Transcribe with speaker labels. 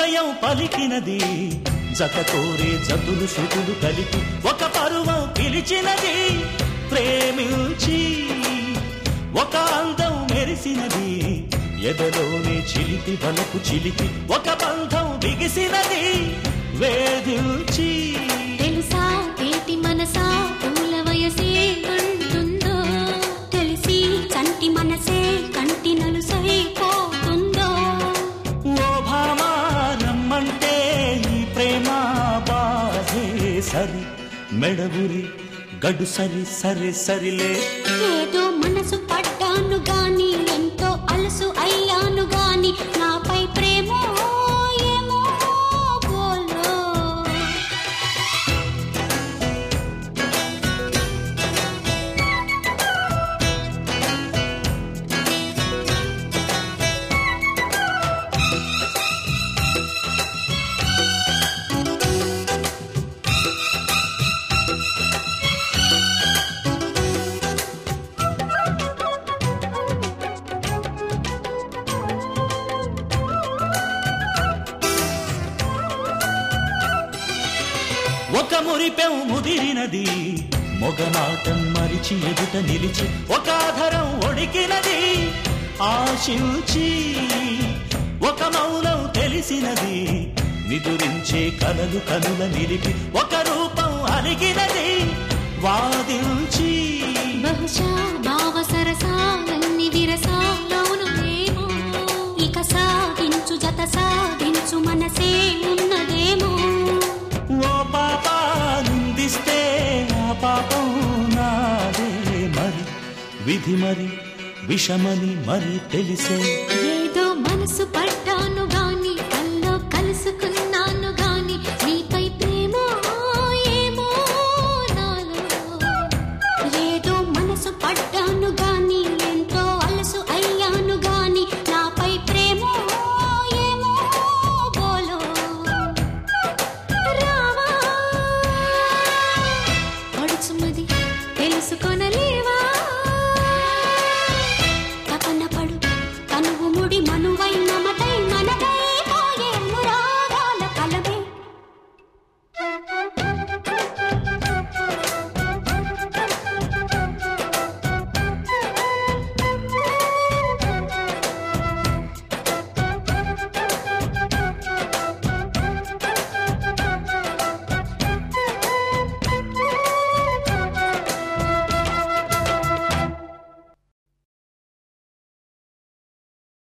Speaker 1: హృదయం పలికినది జత కోరే జతులు శృతులు కలిపి ఒక పరువం పిలిచినది ప్రేమించి ఒక అందం మెరిసినది ఎదలోనే చిలిపి బలకు చిలిపి ఒక బంధం బిగిసినది వేధించి
Speaker 2: తెలుసా తేటి మనసా పూల వయసే అంటుందో తెలిసి చంటి మనసే కంటి నలుసైపోతుందో
Speaker 1: ఓ భామా రమ్మంటే ఈ ప్రేమ బాధే సరి మెడగురి గడు సరి సరి సరిలే
Speaker 2: ఏదో మనసు పడ్డాను గాని ఎంతో అలసు అయ్యాను గాని నాపై ప్రేమ ఏమో బోలో
Speaker 1: ఒక మురిపెం ముదిరినది మొగనాటం మరిచి ఎదుట నిలిచి ఒక ఆధరం ఒడికినది ఆశించి ఒక మౌనం తెలిసినది నిదురించే కలలు కనుల నిలిపి ఒక రూపం అలిగినది వాదించి
Speaker 2: బహుశా భావ సరసాలన్ని విరసాలవునులేమో ఇక సాగించు జత సాగించు మనసే ఉన్నదేమో
Speaker 1: ఓ పాప నిందిస్తే ఆ పాపం నాదే మరి విధి మరి విషమని మరి తెలిసే
Speaker 2: ఏ